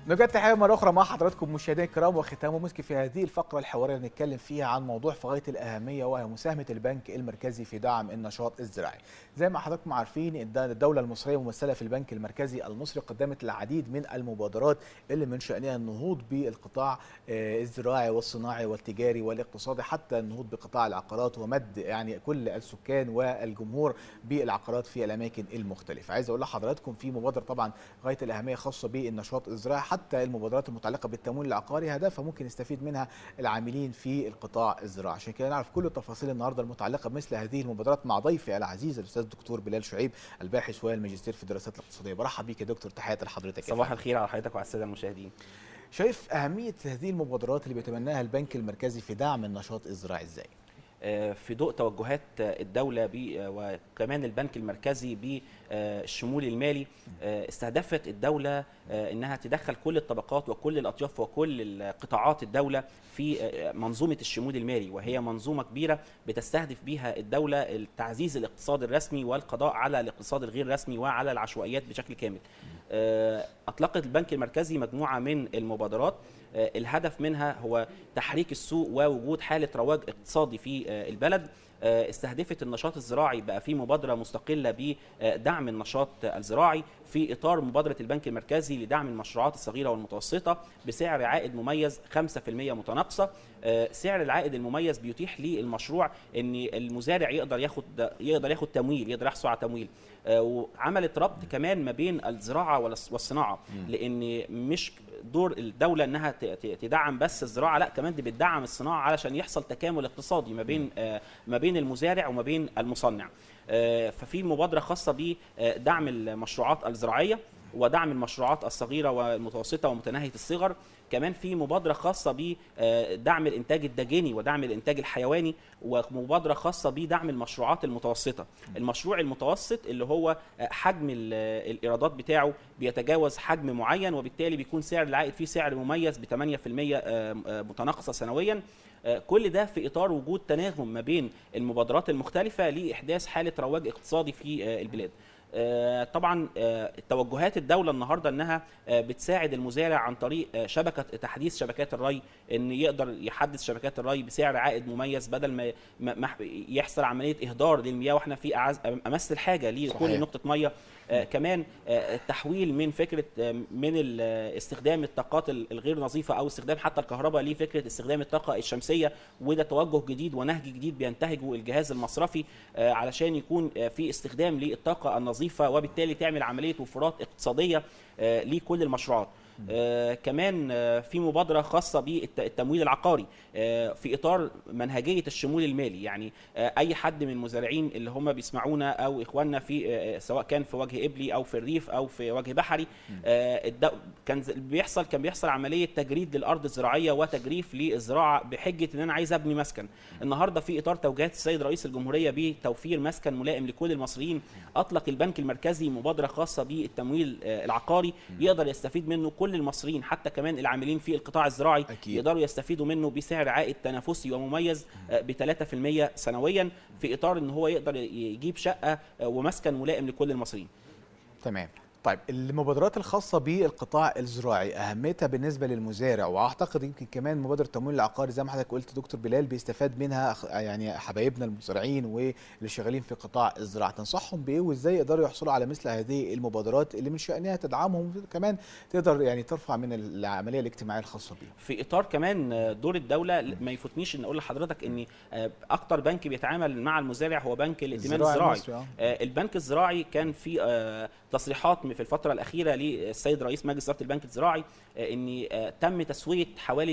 نجد تحية مرة أخرى مع حضراتكم مشاهدينا الكرام وختام مسك في هذه الفقرة الحوارية اللي نتكلم فيها عن موضوع في غاية الأهمية وهي مساهمة البنك المركزي في دعم النشاط الزراعي. زي ما حضراتكم عارفين إن الدولة المصرية ممثلة في البنك المركزي المصري قدمت العديد من المبادرات اللي من شأنها النهوض بالقطاع الزراعي والصناعي والتجاري والاقتصادي حتى النهوض بقطاع العقارات ومد يعني كل السكان والجمهور بالعقارات في الأماكن المختلفة. عايز أقول لحضراتكم في مبادرة طبعا غاية الأهمية خاصة بالنشاط الزراعي حتى المبادرات المتعلقه بالتمويل العقاري هدفها ممكن يستفيد منها العاملين في القطاع الزراعي عشان كده نعرف كل التفاصيل النهارده المتعلقه بمثل هذه المبادرات مع ضيفي العزيز الاستاذ الدكتور بلال شعيب الباحث والماجستير في الدراسات الاقتصاديه برحب بيك يا دكتور تحياتي لحضرتك صباح الخير على حضرتك وعلى الساده المشاهدين شايف اهميه هذه المبادرات اللي بيتبناها البنك المركزي في دعم النشاط الزراعي ازاي في ضوء توجهات الدولة وكمان البنك المركزي بالشمول المالي استهدفت الدولة أنها تدخل كل الطبقات وكل الأطياف وكل قطاعات الدولة في منظومة الشمول المالي وهي منظومة كبيرة بتستهدف بها الدولة تعزيز الاقتصاد الرسمي والقضاء على الاقتصاد الغير رسمي وعلى العشوائيات بشكل كامل أطلقت البنك المركزي مجموعة من المبادرات الهدف منها هو تحريك السوق ووجود حالة رواج اقتصادي في البلد استهدفت النشاط الزراعي بقى في مبادره مستقله بدعم النشاط الزراعي في اطار مبادره البنك المركزي لدعم المشروعات الصغيره والمتوسطه بسعر عائد مميز 5% متناقصه سعر العائد المميز بيتيح للمشروع ان المزارع يقدر ياخد يقدر ياخد تمويل يقدر يحصل على تمويل وعملت ربط كمان ما بين الزراعه والصناعه لان مش دور الدوله انها تدعم بس الزراعه لا كمان دي بتدعم الصناعه علشان يحصل تكامل اقتصادي ما بين ما بين المزارع وما بين المصنع ففي مبادره خاصه بدعم المشروعات الزراعيه ودعم المشروعات الصغيره والمتوسطه ومتناهيه الصغر كمان في مبادره خاصه بدعم الانتاج الداجني ودعم الانتاج الحيواني ومبادره خاصه بدعم المشروعات المتوسطه المشروع المتوسط اللي هو حجم الايرادات بتاعه بيتجاوز حجم معين وبالتالي بيكون سعر العائد فيه سعر مميز ب 8% متناقصه سنويا كل ده في اطار وجود تناغم ما بين المبادرات المختلفه لاحداث حاله رواج اقتصادي في البلاد طبعا توجهات الدولة النهاردة أنها بتساعد المزارع عن طريق شبكة تحديث شبكات الري أن يقدر يحدث شبكات الري بسعر عائد مميز بدل ما يحصل عملية إهدار للمياه وإحنا في أمس الحاجة لكل نقطة مية كمان التحويل من فكرة من استخدام الطاقات الغير نظيفة أو استخدام حتى الكهرباء لفكرة استخدام الطاقة الشمسية وده توجه جديد ونهج جديد بينتهجه الجهاز المصرفي علشان يكون في استخدام للطاقة النظيفة نظيفه وبالتالي تعمل عمليه وفرات اقتصاديه آه لكل المشروعات آه كمان آه في مبادرة خاصة بالتمويل العقاري آه في إطار منهجية الشمول المالي يعني آه أي حد من المزارعين اللي هم بيسمعونا أو إخواننا في آه سواء كان في وجه إبلي أو في الريف أو في وجه بحري آه كان بيحصل كان بيحصل عملية تجريد للأرض الزراعية وتجريف للزراعة بحجة إن أنا عايز أبني مسكن النهاردة في إطار توجيهات السيد رئيس الجمهورية بتوفير مسكن ملائم لكل المصريين أطلق البنك المركزي مبادرة خاصة بالتمويل آه العقاري يقدر يستفيد منه كل المصريين حتى كمان العاملين في القطاع الزراعي أكيد. يقدروا يستفيدوا منه بسعر عائد تنافسي ومميز ب 3% سنويا في اطار ان هو يقدر يجيب شقه ومسكن ملائم لكل المصريين. تمام. طيب المبادرات الخاصه بالقطاع الزراعي اهميتها بالنسبه للمزارع واعتقد يمكن كمان مبادره التمويل العقاري زي ما حضرتك قلت دكتور بلال بيستفاد منها يعني حبايبنا المزارعين واللي شغالين في قطاع الزراعه تنصحهم بايه وازاي يقدروا يحصلوا على مثل هذه المبادرات اللي من شانها تدعمهم كمان تقدر يعني ترفع من العمليه الاجتماعيه الخاصه بيهم في اطار كمان دور الدوله ما يفوتنيش ان اقول لحضرتك ان اكتر بنك بيتعامل مع المزارع هو بنك الائتمان الزراعي, الزراعي. البنك الزراعي كان في تصريحات في الفترة الأخيرة للسيد رئيس مجلس إدارة البنك الزراعي أن تم تسوية حوالي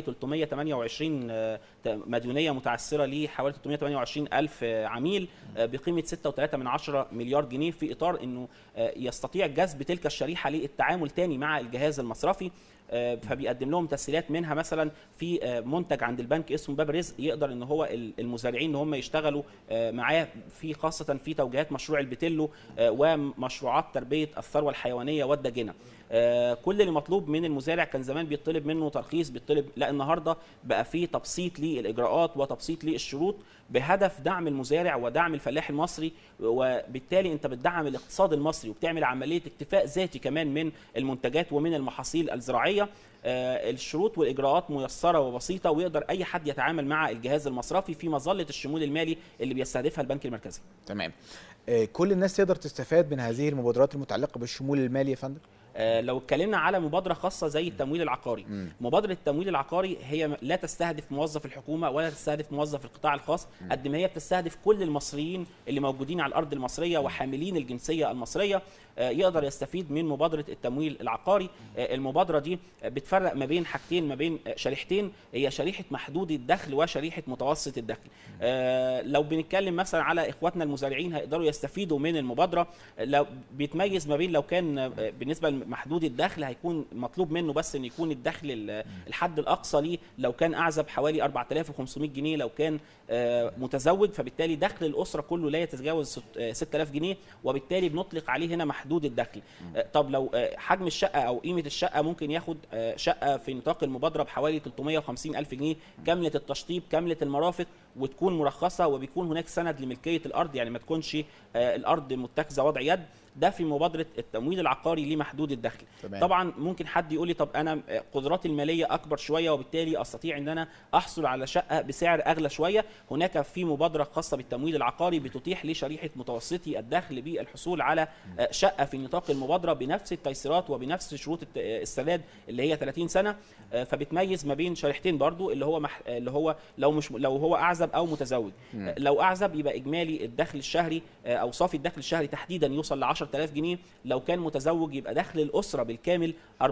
328 مديونية متعثرة لحوالي 328 ألف عميل بقيمة 6.3 مليار جنيه في إطار أنه يستطيع جذب تلك الشريحة للتعامل تاني مع الجهاز المصرفي فبيقدم لهم تسهيلات منها مثلا في منتج عند البنك اسمه باب رزق يقدر ان هو المزارعين ان هم يشتغلوا معاه في خاصه في توجيهات مشروع البتلو ومشروعات تربيه الثروه الحيوانيه الحيوانيه والداجنه آه، كل اللي مطلوب من المزارع كان زمان بيطلب منه ترخيص بيطلب لا النهارده بقى في تبسيط للاجراءات وتبسيط للشروط بهدف دعم المزارع ودعم الفلاح المصري وبالتالي انت بتدعم الاقتصاد المصري وبتعمل عمليه اكتفاء ذاتي كمان من المنتجات ومن المحاصيل الزراعيه آه، الشروط والاجراءات ميسره وبسيطه ويقدر اي حد يتعامل مع الجهاز المصرفي في مظله الشمول المالي اللي بيستهدفها البنك المركزي تمام آه، كل الناس تقدر تستفاد من هذه المبادرات المتعلقه بالشمول المالي يا فندم آه، لو اتكلمنا على مبادره خاصه زي التمويل العقاري مم. مبادره التمويل العقاري هي لا تستهدف موظف الحكومه ولا تستهدف موظف القطاع الخاص قد ما هي بتستهدف كل المصريين اللي موجودين على الارض المصريه وحاملين الجنسيه المصريه آه، يقدر يستفيد من مبادره التمويل العقاري آه، المبادره دي آه، بتفرق ما بين حاجتين ما بين آه، شريحتين هي شريحه محدود الدخل وشريحه متوسط الدخل آه، لو بنتكلم مثلا على اخواتنا المزارعين هيقدروا يستفيدوا من المبادره لو بيتميز ما بين لو كان آه، بالنسبه لمحدود الدخل هيكون مطلوب منه بس ان يكون الدخل ال- الحد الاقصى ليه لو كان اعزب حوالي 4500 جنيه لو كان آه، متزوج فبالتالي دخل الاسره كله لا يتجاوز ست- آه، 6000 جنيه وبالتالي بنطلق عليه هنا محدود الدخل آه، طب لو آه، حجم الشقه او قيمه الشقه ممكن ياخد آه، شقه في نطاق المبادره بحوالي 350 الف جنيه كامله التشطيب كامله المرافق وتكون مرخصه وبيكون هناك سند لملكيه الارض يعني ما تكونش آه، الارض متخذه وضع يد ده في مبادره التمويل العقاري لمحدود الدخل تمام. طبعا ممكن حد يقول لي طب انا قدراتي الماليه اكبر شويه وبالتالي استطيع ان انا احصل على شقه بسعر اغلى شويه هناك في مبادره خاصه بالتمويل العقاري بتتيح لشريحه متوسطي الدخل بالحصول على آه، شقه في نطاق المبادره بنفس التيسيرات وبنفس شروط الت- آه، السداد اللي هي 30 سنه آه، فبتميز ما بين شريحتين برضو اللي هو مح... اللي هو لو مش لو هو اعزب او متزوج آه، لو اعزب يبقى اجمالي الدخل الشهري آه، او صافي الدخل الشهري تحديدا يوصل ل 10000 جنيه لو كان متزوج يبقى دخل الاسره بالكامل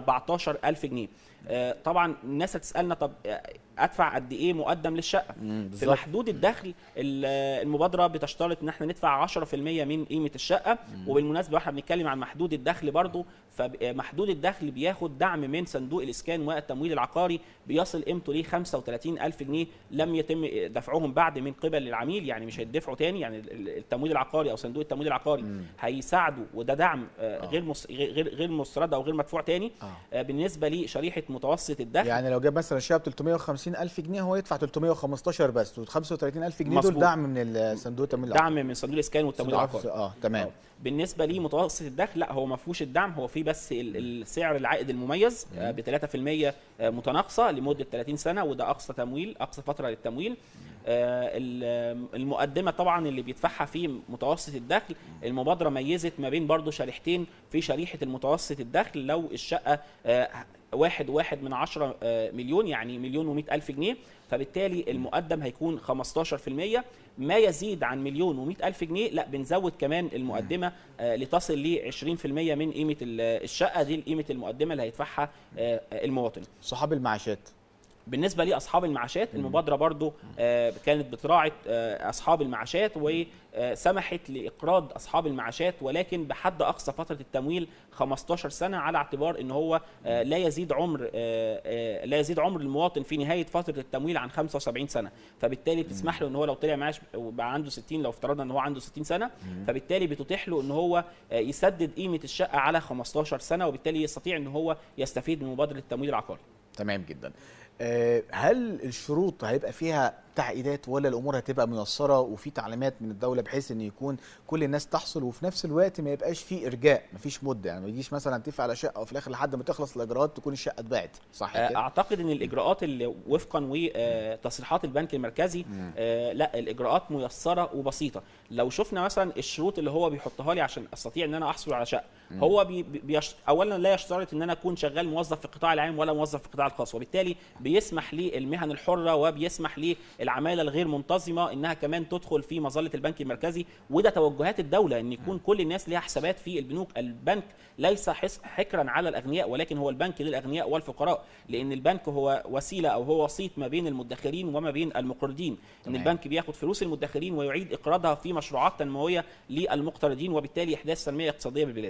14000 جنيه آه، طبعا الناس هتسالنا طب آه، ادفع قد ايه مقدم للشقه مم، في بالظبط. محدود الدخل ال- المبادره بتشترط ان احنا ندفع 10% من قيمه الشقه وبالمناسبه واحنا بنتكلم عن محدود الدخل برضو فمحدود الدخل بياخد دعم من صندوق الاسكان والتمويل العقاري بيصل قيمته ل 35000 جنيه لم يتم دفعهم بعد من قبل العميل يعني مش هيدفعوا تاني يعني ال- التمويل العقاري او صندوق التمويل العقاري هيساعدوا وده دعم آه، غير مس- غير غير مسترد او غير مدفوع تاني آه. آه، بالنسبه لشريحه متوسط الدخل يعني لو جاب مثلا شقه ب 350 الف جنيه هو يدفع 315 بس و 35 الف جنيه دول مظبوط. دعم من الصندوق التمويل دعم من صندوق الاسكان والتمويل العقاري اه تمام آه. بالنسبه لمتوسط الدخل لا هو ما فيهوش الدعم هو فيه بس ال- السعر العائد المميز ب 3% آه، متناقصه لمده 30 سنه وده اقصى تمويل اقصى فتره للتمويل آه، ال- المقدمه طبعا اللي بيدفعها في متوسط الدخل المبادره ميزت ما بين برضو شريحتين في شريحه المتوسط الدخل لو الشقه آه، واحد واحد من عشرة آه، مليون يعني مليون ومئة ألف جنيه فبالتالي المقدم هيكون 15% ما يزيد عن مليون ومئة ألف جنيه لا بنزود كمان المقدمة آه، لتصل ل 20% من قيمة ال- الشقة دي قيمة المقدمة اللي هيدفعها آه، المواطن صحاب المعاشات بالنسبه لاصحاب المعاشات المبادره برضو آه، كانت بتراعي آه، اصحاب المعاشات وسمحت لاقراض اصحاب المعاشات ولكن بحد اقصى فتره التمويل 15 سنه على اعتبار ان هو آه، لا يزيد عمر آه، آه، لا يزيد عمر المواطن في نهايه فتره التمويل عن 75 سنه فبالتالي بتسمح له ان هو لو طلع معاش وبقى عنده 60 لو افترضنا ان هو عنده 60 سنه فبالتالي بتتيح له ان هو آه، يسدد قيمه الشقه على 15 سنه وبالتالي يستطيع ان هو يستفيد من مبادره التمويل العقاري تمام جدا آه، هل الشروط هيبقى فيها تعقيدات ولا الامور هتبقى ميسره وفي تعليمات من الدوله بحيث ان يكون كل الناس تحصل وفي نفس الوقت ما يبقاش في ارجاء مفيش مده يعني ما يجيش مثلا تتفق على شقه وفي الاخر لحد ما تخلص الاجراءات تكون الشقه اتباعت صح كده؟ اعتقد ان الاجراءات اللي وفقا وتصريحات البنك المركزي آه، لا الاجراءات ميسره وبسيطه لو شفنا مثلا الشروط اللي هو بيحطها لي عشان استطيع ان انا احصل على شقه هو بي بي- بيش اولا لا يشترط ان انا اكون شغال موظف في القطاع العام ولا موظف في القطاع الخاص وبالتالي بيسمح لي المهن الحره وبيسمح لي العماله الغير منتظمه انها كمان تدخل في مظله البنك المركزي وده توجهات الدوله ان يكون كل الناس ليها حسابات في البنوك البنك ليس حس- حكرا على الاغنياء ولكن هو البنك للاغنياء والفقراء لان البنك هو وسيله او هو وسيط ما بين المدخرين وما بين المقرضين ان تمام. البنك بياخد فلوس المدخرين ويعيد اقراضها في مشروعات تنمويه للمقترضين وبالتالي احداث تنميه اقتصاديه بالبلاد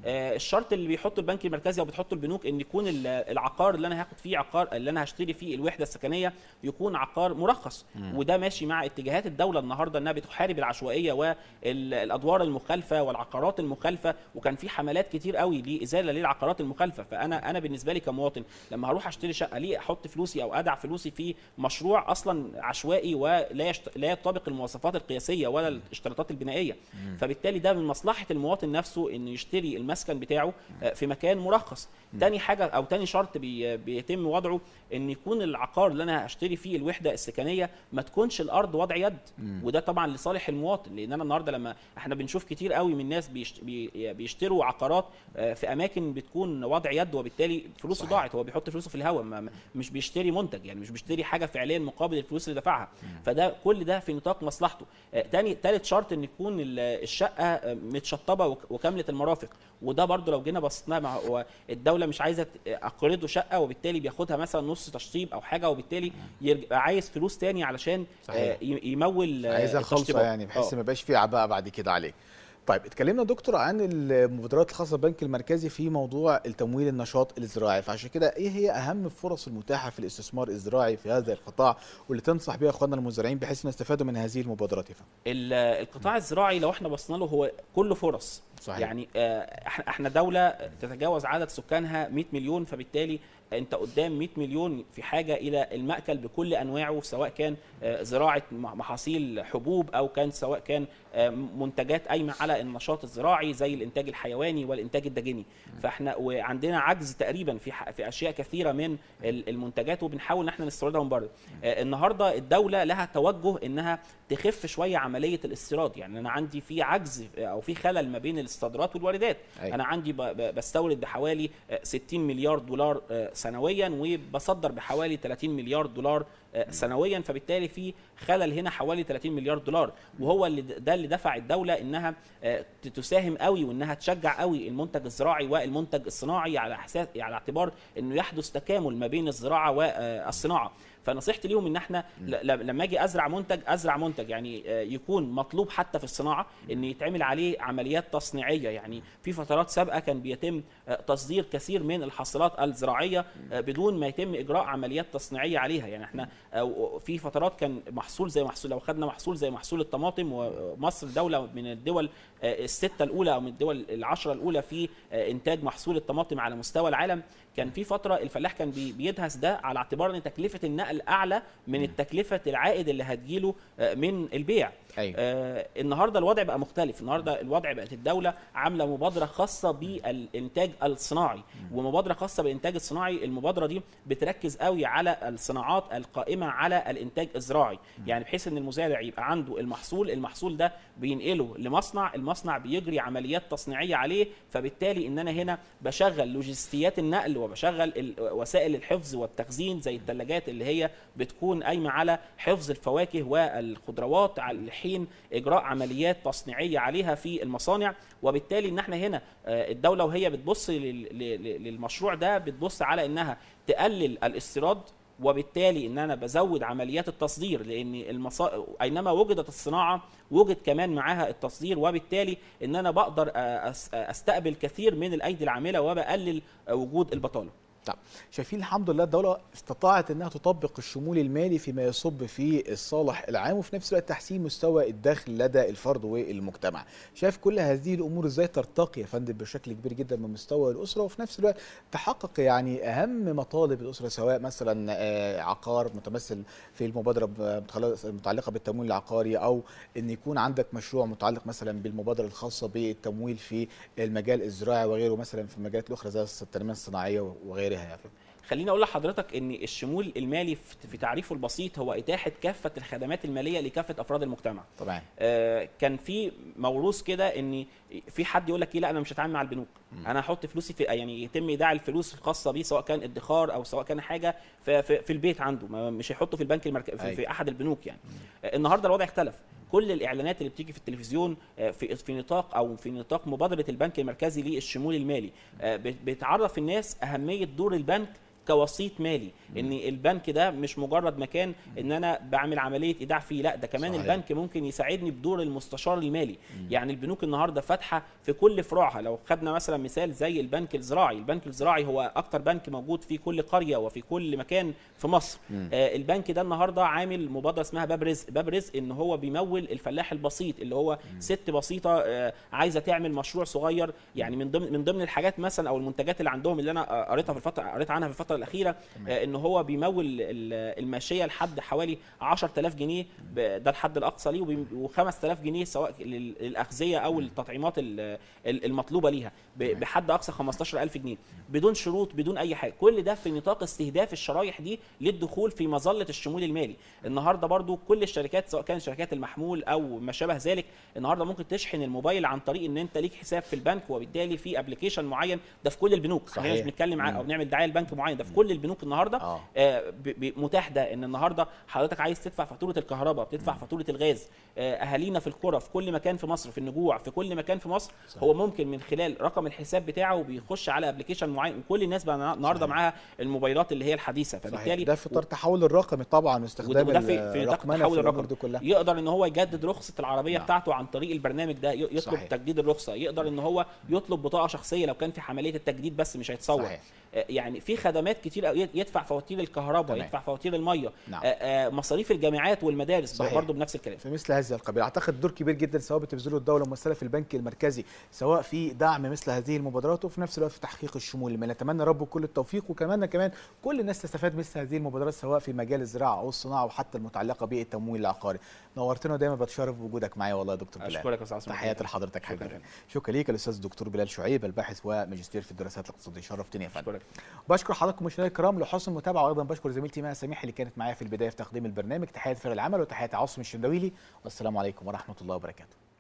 آه، الشرط اللي بيحطه البنك المركزي او بتحطه البنوك ان يكون ال- العقار اللي انا هاخد فيه عقار اللي انا هشتري فيه الوحده السكنيه يكون عقار مرخص وده ماشي مع اتجاهات الدوله النهارده انها بتحارب العشوائيه والادوار المخالفه والعقارات المخالفه وكان في حملات كتير قوي لازاله للعقارات المخالفه فانا انا بالنسبه لي كمواطن لما هروح اشتري شقه ليه احط فلوسي او ادع فلوسي في مشروع اصلا عشوائي ولا يشت... لا يطابق المواصفات القياسيه ولا الاشتراطات البنائيه فبالتالي ده من مصلحه المواطن نفسه انه يشتري المسكن بتاعه آه، في مكان مرخص تاني حاجه او تاني شرط بي... بيتم وضعه ان يكون العقار اللي انا هشتري فيه الوحده السكنيه ما تكونش الارض وضع يد وده طبعا لصالح المواطن لان انا النهارده لما احنا بنشوف كتير قوي من ناس بيشت... بي... بيشتروا عقارات آه، في اماكن بتكون وضع يد وبالتالي فلوسه صحيح. ضاعت هو بيحط فلوسه في الهواء ما... ما- مش بيشتري منتج يعني مش بيشتري حاجه فعليا مقابل الفلوس اللي دفعها فده كل ده في نطاق مصلحته آه، تاني تالت شرط ان يكون ال- الشقه آه، متشطبه وك- وكامله المرافق وده برضو لو جينا بصينا مع هو الدوله مش عايزه ت- اقرضه شقه وبالتالي بياخدها مثلا نص تشطيب او حاجه وبالتالي يبقى عايز فلوس تاني علشان صحيح. آه، ي- يمول آه، عايزها خالصه التشطيبات. يعني بحيث آه. ما يبقاش في عباءه بعد كده عليه طيب اتكلمنا دكتور عن المبادرات الخاصه بالبنك المركزي في موضوع التمويل النشاط الزراعي فعشان كده ايه هي اهم الفرص المتاحه في الاستثمار الزراعي في هذا القطاع واللي تنصح بها اخواننا المزارعين بحيث ان يستفادوا من هذه المبادرات يا فندم ال- القطاع الزراعي لو احنا بصينا له هو كله فرص صحيح. يعني آه، احنا احنا دوله تتجاوز عدد سكانها 100 مليون فبالتالي انت قدام 100 مليون في حاجه الى المأكل بكل انواعه سواء كان آه، زراعه م- محاصيل حبوب او كان سواء كان آه، منتجات قايمه على النشاط الزراعي زي الانتاج الحيواني والانتاج الدجني فاحنا وعندنا عجز تقريبا في ح- في اشياء كثيره من ال- المنتجات وبنحاول ان احنا نستوردها من بره آه، النهارده الدوله لها توجه انها تخف شويه عمليه الاستيراد يعني انا عندي في عجز او في خلل ما بين الصادرات والواردات أيوة. انا عندي ب- ب- بستورد بحوالي آه، 60 مليار دولار آه، سنويا وبصدر بحوالي 30 مليار دولار آه، سنويا فبالتالي في خلل هنا حوالي 30 مليار دولار وهو اللي ده اللي دفع الدوله انها آه، ت- تساهم قوي وانها تشجع قوي المنتج الزراعي والمنتج الصناعي على اساس على اعتبار انه يحدث تكامل ما بين الزراعه والصناعه فنصيحتي ليهم ان احنا ل- ل- لما اجي ازرع منتج ازرع منتج يعني آه، يكون مطلوب حتى في الصناعه ان يتعمل عليه عمليات تصنيعيه يعني في فترات سابقه كان بيتم آه، تصدير كثير من الحاصلات الزراعيه آه، بدون ما يتم اجراء عمليات تصنيعيه عليها يعني احنا آه، في فترات كان محصول زي محصول لو خدنا محصول زي محصول الطماطم ومصر دوله من الدول آه، السته الاولى او من الدول العشره الاولى في آه، انتاج محصول الطماطم على مستوى العالم كان في فتره الفلاح كان بي- بيدهس ده على اعتبار ان تكلفه النقل اعلى من التكلفه العائد اللي هتجيله آه، من البيع أيوة. آه النهارده الوضع بقى مختلف النهارده الوضع بقت الدوله عامله مبادره خاصه بالانتاج الصناعي ومبادره خاصه بالانتاج الصناعي المبادره دي بتركز قوي على الصناعات القائمه على الانتاج الزراعي يعني بحيث ان المزارع يبقى عنده المحصول المحصول ده بينقله لمصنع المصنع بيجري عمليات تصنيعيه عليه فبالتالي ان انا هنا بشغل لوجستيات النقل وبشغل ال- وسائل الحفظ والتخزين زي الثلاجات اللي هي بتكون قايمه على حفظ الفواكه والخضروات على حين اجراء عمليات تصنيعيه عليها في المصانع وبالتالي ان احنا هنا آه، الدوله وهي بتبص لل- لل- للمشروع ده بتبص على انها تقلل الاستيراد وبالتالي ان انا بزود عمليات التصدير لان المصا... اينما وجدت الصناعه وجد كمان معاها التصدير وبالتالي ان انا بقدر آه، أس- استقبل كثير من الايدي العامله وبقلل آه، وجود البطاله طب شايفين الحمد لله الدولة استطاعت انها تطبق الشمول المالي فيما يصب في الصالح العام وفي نفس الوقت تحسين مستوى الدخل لدى الفرد والمجتمع. شايف كل هذه الامور ازاي ترتقي يا فندم بشكل كبير جدا من مستوى الاسرة وفي نفس الوقت تحقق يعني اهم مطالب الاسرة سواء مثلا آه، عقار متمثل في المبادرة ب- متخلص- المتعلقة بالتمويل العقاري او ان يكون عندك مشروع متعلق مثلا بالمبادرة الخاصة بالتمويل في المجال الزراعي وغيره مثلا في المجالات الاخرى زي التنمية الصناعية وغيرها يا فندم. خليني اقول لحضرتك ان الشمول المالي في في تعريفه البسيط هو اتاحه كافه الخدمات الماليه لكافه افراد المجتمع طبعا آه، كان في موروث كده ان في حد يقول لك ايه لا انا مش هتعامل مع البنوك انا هحط فلوسي في يعني يتم ايداع الفلوس الخاصه بيه سواء كان ادخار او سواء كان حاجه في, في, في البيت عنده ما مش هيحطه في البنك المركزي في, أيوة. في احد البنوك يعني آه، النهارده الوضع اختلف كل الاعلانات اللي بتيجي في التلفزيون آه، في في نطاق او في نطاق مبادره البنك المركزي للشمول المالي آه، بت- بتعرف الناس اهميه دور البنك كوسيط مالي ان البنك ده مش مجرد مكان ان انا بعمل عمليه ايداع فيه لا ده كمان صحيح. البنك ممكن يساعدني بدور المستشار المالي يعني البنوك النهارده فاتحه في كل فروعها لو خدنا مثلا مثال زي البنك الزراعي البنك الزراعي هو اكتر بنك موجود في كل قريه وفي كل مكان في مصر آه البنك ده النهارده عامل مبادره اسمها باب رزق باب رزق ان هو بيمول الفلاح البسيط اللي هو ست بسيطه آه عايزه تعمل مشروع صغير يعني من ضمن من ضمن الحاجات مثلا او المنتجات اللي عندهم اللي انا آه، قريتها في الفتره قريت عنها في الفتره الاخيره آه ان هو بيمول ال- الماشيه لحد حوالي 10000 جنيه ب- ده الحد الاقصى ليه و5000 جنيه سواء لل- للاغذيه او التطعيمات ال- ال- المطلوبه ليها ب- بحد اقصى 15000 جنيه بدون شروط بدون اي حاجه كل ده في نطاق استهداف الشرايح دي للدخول في مظله الشمول المالي النهارده برضو كل الشركات سواء كانت شركات المحمول او ما شابه ذلك النهارده ممكن تشحن الموبايل عن طريق ان انت ليك حساب في البنك وبالتالي في ابلكيشن معين ده في كل البنوك صحيح. خلينا مش بنتكلم عن او بنعمل دعايه لبنك معين ده في كل البنوك النهارده آه. آه، ب- ب- متاح ده ان النهارده حضرتك عايز تدفع فاتوره الكهرباء بتدفع فاتوره الغاز آه، اهالينا في القرى في كل مكان في مصر في النجوع في كل مكان في مصر صحيح. هو ممكن من خلال رقم الحساب بتاعه بيخش على ابلكيشن معين كل الناس بقى النهارده صحيح. معاها الموبايلات اللي هي الحديثه صحيح فبالتالي ده في اطار التحول الرقمي طبعا واستخدام وده في في نطاق الرقمنه التحول في الامور الرقمي دي كلها يقدر ان هو يجدد رخصه العربيه نعم. بتاعته عن طريق البرنامج ده ي- يطلب صحيح. صحيح. تجديد الرخصه يقدر ان هو يطلب بطاقه شخصيه لو كان في عمليه التجديد بس مش هيتصور صحيح. آه، يعني في خدمات كتير أوي يدفع فواتير الكهرباء تمام. يدفع فواتير الميه نعم. آه، آه، مصاريف الجامعات والمدارس صحيح. برضه بنفس الكلام في مثل هذا القبيل اعتقد دور كبير جدا سواء بتبذله الدوله ممثله في البنك المركزي سواء في دعم مثل هذه المبادرات وفي نفس الوقت في تحقيق الشمول المالي نتمنى رب كل التوفيق وكمان كمان كل الناس تستفاد مثل هذه المبادرات سواء في مجال الزراعه او الصناعه وحتى المتعلقه بالتمويل العقاري نورتنا ودايما بتشرف بوجودك معايا والله يا دكتور بلال اشكرك يا استاذ عاصم. تحياتي لحضرتك شكراً. حبيبي شكرا ليك الاستاذ الدكتور بلال شعيب الباحث وماجستير في الدراسات الاقتصاديه شرفتني يا فندم اشكرك بشكر حضراتكم مشاهدينا الكرام لحسن المتابعه وايضا بشكر زميلتي مها سميح اللي كانت معايا في البدايه في تقديم البرنامج تحيات فريق العمل وتحياتي عاصم الشندويلي والسلام عليكم ورحمه الله وبركاته